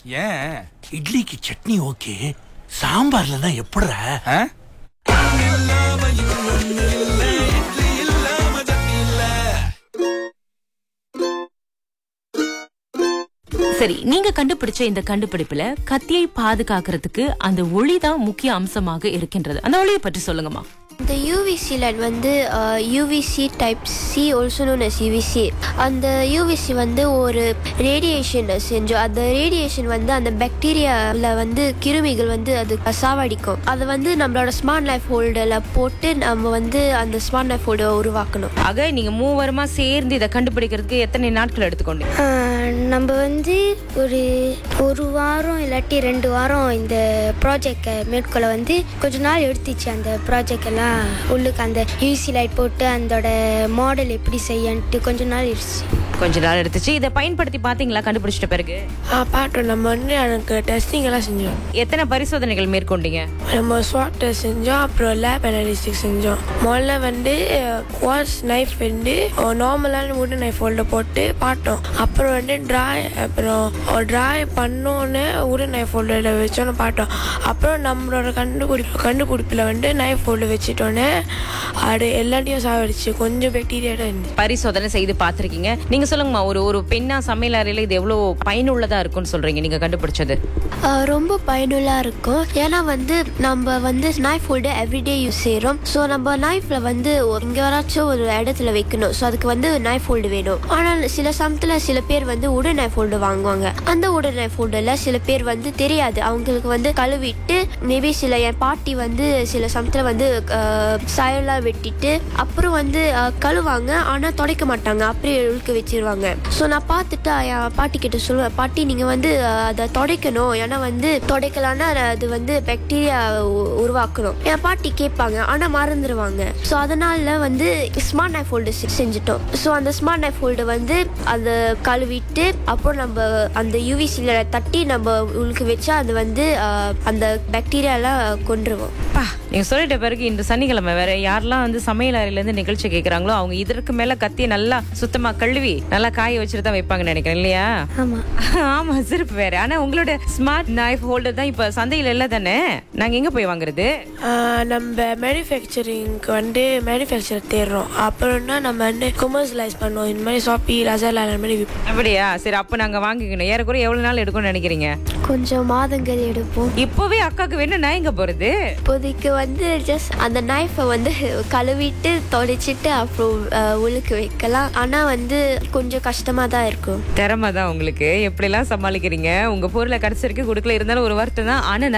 ஏன் இட்லிக்கு சட்னி ஓகே சாம்பார்ல தான் எப்படிடா ஆ? சரி நீங்க கண்டுபிடிச்ச இந்த கண்டுபிடிப்புல கத்தியை பாதுகாக்கிறதுக்கு அந்த ஒளி தான் முக்கிய அம்சமாக இருக்கின்றது அந்த ஒளியை பற்றி சொல்லுங்கம்மா இந்த யூவிசி லைட் வந்து UVC type C also known as UVC அந்த யூவிசி வந்து ஒரு ரேடியேஷன் செஞ்சோம் அந்த ரேடியேஷன் வந்து அந்த பாக்டீரியாவில் வந்து கிருமிகள் வந்து அது சாவடிக்கும் அதை வந்து நம்மளோட ஸ்மார்ட் லைஃப் ஹோல்டரில் போட்டு நம்ம வந்து அந்த ஸ்மார்ட் லைஃப் ஹோல்டரை உருவாக்கணும் ஆக நீங்க மூவருமா சேர்ந்து இதை கண்டுபிடிக்கிறதுக்கு எத்தனை நாட்கள் எடுத்துக்கொண்டீங்க ஆஹ் நம்ம வந்து ஒரு ஒரு வாரம் இல்லாட்டி ரெண்டு வாரம் இந்த ப்ராஜெக்டை மேற்கொள்ள வந்து கொஞ்ச நாள் எடுத்துச்சு அந்த ப்ராஜெக்ட் எல்லாம் உள்ளுக்கு அந்த யூசி லைட் போட்டு அதோட மாடல் எப்படி செய்யன்ட்டு கொஞ்ச நாள் இருந்துச்சு கொஞ்ச நாள் எடுத்துச்சு இதை பயன்படுத்தி பாத்தீங்களா கண்டுபிடிச்சிட்ட பிறகு ஆ பார்த்தோம் நம்ம வந்து எனக்கு டெஸ்டிங் எல்லாம் செஞ்சோம் எத்தனை பரிசோதனைகள் மேற்கொண்டீங்க நம்ம ஸ்வாட் டெஸ்ட் செஞ்சோம் அப்புறம் லேப் அனாலிசிஸ் செஞ்சோம் முதல்ல வந்து குவாஸ் நைஃப் வந்து நார்மலான வுட் நைஃப் ஹோல்டர் போட்டு பார்த்தோம் அப்புறம் வந்து ட்ராய் அப்புறம் ட்ராய் பண்ணோன்னே வுட் நைஃப் ஹோல்டரில் வச்சோன்னு பார்த்தோம் அப்புறம் நம்மளோட கண்டுபிடிப்பு கண்டுபிடிப்பில் வந்து நைஃப் ஹோல்டர் வச்சுட்டோன்னே அது எல்லாத்தையும் சாவடிச்சு கொஞ்சம் பாக்டீரியா தான் இருந்துச்சு பரிசோதனை செய்து பார்த்திருக்கீங்க நீங்க சொல்லுங்கம்மா ஒரு ஒரு பெண்ணா சமையல் அறையில இது எவ்வளவு பயனுள்ளதா இருக்கும்னு சொல்றீங்க நீங்க கண்டுபிடிச்சது ஆஹ் ரொம்ப பயனுள்ளா இருக்கும் ஏன்னா வந்து நம்ம வந்து நைஃப் ஹோல்டர் எவ்ரிடே யூஸ் செய்கிறோம் ஸோ நம்ம நைஃப்ல வந்து இங்கே வராச்சும் ஒரு இடத்துல வைக்கணும் ஸோ அதுக்கு வந்து நைஃப் ஹோல்டு வேணும் ஆனால் சில சமயத்தில் சில பேர் வந்து உடன் நைஃப் ஹோல்டு வாங்குவாங்க அந்த உடன் நைஃப் ஹோல்டரில் சில பேர் வந்து தெரியாது அவங்களுக்கு வந்து கழுவிட்டு மேபி சில என் பாட்டி வந்து சில சமயத்தில் வந்து சாயெல்லாம் வெட்டிட்டு அப்புறம் வந்து ஆஹ், கழுவாங்க ஆனால் துடைக்க மாட்டாங்க அப்படியே இழுக்க வச்சிருவாங்க ஸோ நான் பார்த்துட்டு என் பாட்டி கிட்ட சொல்லுவேன் பாட்டி நீங்கள் வந்து ஆஹ், அதை துடைக்கணும் ஏன்னா வந்து துடைக்கலான்னா அது வந்து பாக்டீரியா உருவாக்கணும் என் பாட்டி கேட்பாங்க ஆனால் மறந்துடுவாங்க ஸோ அதனால வந்து ஸ்மார்ட் நைஃப் ஹோல்டு செஞ்சுட்டோம் ஸோ அந்த ஸ்மார்ட் நைஃப் ஹோல்டு வந்து அதை கழுவிட்டு அப்புறம் நம்ம அந்த யூவிசியில் தட்டி நம்ம உளுக்கு வச்சா அது வந்து ஆஹ், அந்த பாக்டீரியாலாம் கொண்டுருவோம் பா நீங்க சொல்லிட்ட பிறகு இந்த சனிக்கிழமை வேற யாரெல்லாம் வந்து சமையல் அறையில இருந்து நிகழ்ச்சி கேக்குறாங்களோ அவங்க இதற்கு மேல கத்தியை நல்லா சுத்தமா கழுவி நல்லா காய வச்சுட்டு தான் வைப்பாங்கன்னு நினைக்கிறேன் இல்லையா ஆமா ஆமா சிறப்பு வேற ஆனா உங்களோட ஸ்மார்ட் நைஃப் ஹோல்டர் தான் இப்ப சந்தையில இல்ல தானே நாங்க எங்க போய் வாங்குறது ஆஹ் நம்ம மேனுஃபேக்சரிங்க்கு வந்து மேனுஃபேக்சர் தேடுறோம் அப்புறம்னா நம்ம வந்து கொமர்ஷியலைஸ் பண்ணுவோம் இந்த மாதிரி ஷாப்பி லசாலா அந்த மாதிரி விற்போம். அப்படியா சரி அப்ப நாங்க வாங்கிக்கணும் ஏறக்குறைய எவ்வளவு நாள் எடுக்கும்னு நினைக்கிறீங்க கொஞ்சம் மாதங்கள் எடுப்போம் இப்பவே அக்காக்கு வேணும் நான் எங்க போறது இப்போதைக்கு வந்து ஜஸ்ட் அந்த நைஃபை வந்து கழுவிட்டு தொடச்சிட்டு அப்புறம் அஹ், உளுக்கு வைக்கலாம் ஆனால் வந்து கொஞ்சம் கஷ்டமாக தான் இருக்கும் திறமை தான் உங்களுக்கு எப்படி எல்லாம் சமாளிக்கிறீங்க உங்க பொருளை கடைசி வரைக்கும் கொடுக்கல இருந்தாலும் ஒரு வருத்தம் தான் ஆனா